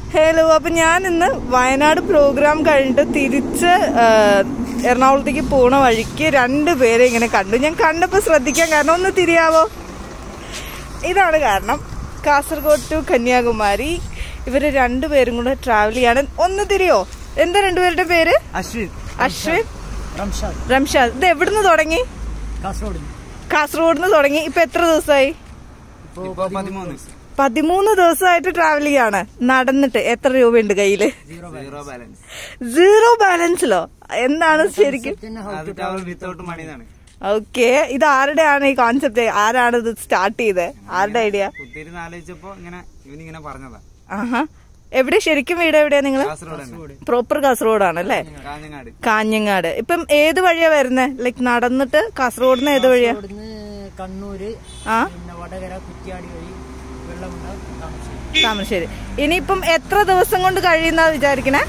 hello അപ്പൊ ഞാൻ ഇന്ന് വയനാട് പ്രോഗ്രാം കഴിഞ്ഞിട്ട് തിരിച്ച് ആ, എറണാകുളത്തേക്ക് പോണ വഴിക്ക് രണ്ട് പേരെ ഇങ്ങനെ കണ്ടു ഞാൻ കണ്ടപ്പോ ശ്രദ്ധിക്കാൻ കാരണം ഒന്ന് തിരിയാവോ ഇതാണ് കാരണം കാസർഗോഡ് ടു കന്യാകുമാരി ഇവര് രണ്ടുപേരും കൂടെ ട്രാവൽ ചെയ്യാണ് ഒന്ന് തിരിയോ എന്താ രണ്ടുപേരുടെ പേര് അശ്വിൻ അശ്വിൻ റംഷാദ് റംഷാദ് ഇത് എവിടുന്ന് തുടങ്ങി കാസർഗോഡ് കാസർഗോഡ് നിന്ന് തുടങ്ങി ഇപ്പൊ എത്ര ദിവസമായി ഇപ്പൊ പതിമൂന്ന് പതിമൂന്ന് ദിവസമായിട്ട് ട്രാവൽ ചെയ്യാണ് നടന്നിട്ട് എത്ര രൂപയുണ്ട് കയ്യില് സീറോ ബാലൻസ് സീറോ ബാലൻസിലോ എന്താണ് ശരിക്കും അത് ടവർ വിത്തൗട്ട് മണി എന്നാണ് ഓക്കെ ഇത് ആരുടെയാണ് ഈ കോൺസെപ്റ്റ് ആരാണ് ഇത് സ്റ്റാർട്ട് ചെയ്തത് ആരുടെ ഐഡിയ കുത്തിയിരുന്ന് ആലോചിച്ചപ്പോ ഇങ്ങനെ ഇവനിങ്ങനെ പറഞ്ഞതാ ആഹാ എവിടെ ശരിക്കും വീട് എവിടെയാ നിങ്ങള് കാസർഗോഡ് തന്നെ പ്രോപ്പർ കാസർഗോഡാണ് അല്ലേ കാഞ്ഞങ്ങാട് കാഞ്ഞങ്ങാട് ഇപ്പം ഏത് വഴിയാ വരുന്നത് ലൈക്ക് നടന്നിട്ട് കാസർഗോഡിന്ന് ഏത് വഴിയാ ഇവിടുന്ന് കണ്ണൂര് ആ പിന്നെ വടകര കുറ്റ്യാടി വഴി വെള്ളമുണ്ട താമസിക്കും താമരശ്ശേരി ഇനിയിപ്പം എത്ര ദിവസം കൊണ്ട് കഴിയുന്ന വിചാരിക്കണേ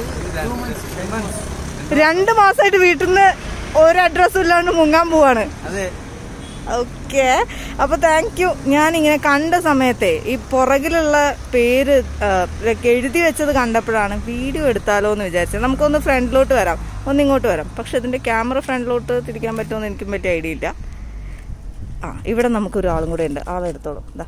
രണ്ട് മാസമായിട്ട് വീട്ടിൽ നിന്ന് ഒരു അഡ്രസ്സും ഇല്ലാണ്ട് മുങ്ങാൻ പോവാണ് അതെ ഓക്കെ അപ്പൊ താങ്ക് യു ഞാൻ ഇങ്ങനെ കണ്ട സമയത്തെ ഈ പുറകിലുള്ള പേര് ആ, like എഴുതി വെച്ചത് കണ്ടപ്പോഴാണ് വീഡിയോ എടുത്താലോ എന്ന് വിചാരിച്ചത് നമുക്കൊന്ന് ഫ്രണ്ടിലോട്ട് വരാം ഒന്ന് ഇങ്ങോട്ട് വരാം പക്ഷെ ഇതിന്റെ ക്യാമറ ഫ്രണ്ടിലോട്ട് തിരിക്കാൻ പറ്റുമെന്ന് എനിക്കും പറ്റിയ ഐഡിയ ഇല്ല ആ ഇവിടെ നമുക്കൊരാളും കൂടെ ഉണ്ട് ആളെടുത്തോളും ഇതാ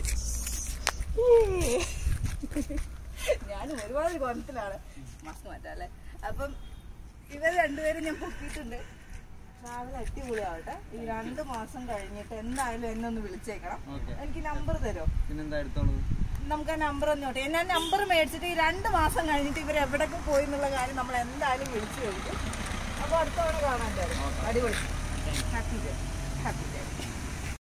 ഞാൻ ഒരുപാട് കോലത്തിലാണ് മാസ്ക് മാറ്റാം അല്ലേ അപ്പം ഇവർ രണ്ടുപേരും ഞാൻ പൊക്കിയിട്ടുണ്ട് ട്രാവൽ അടിപൊളിയാവട്ടെ ഈ രണ്ട് മാസം കഴിഞ്ഞിട്ട് എന്തായാലും എന്നെ ഒന്ന് വിളിച്ചേക്കണം ഓക്കെ എനിക്ക് നമ്പർ തരുമോ പിന്നെന്താ എടുത്തോളൂ നമുക്ക് ആ നമ്പർ ഒന്നോട്ടെ ഞാൻ നമ്പർ മേടിച്ചിട്ട് ഈ രണ്ട് മാസം കഴിഞ്ഞിട്ട് ഇവർ എവിടെയൊക്കെ പോയി എന്നുള്ള കാര്യം നമ്മൾ എന്തായാലും വിളിച്ചു ചോദിക്കും അപ്പോൾ അടുത്ത തവണ കാണാൻ തരും അടിപൊളി ഹാപ്പി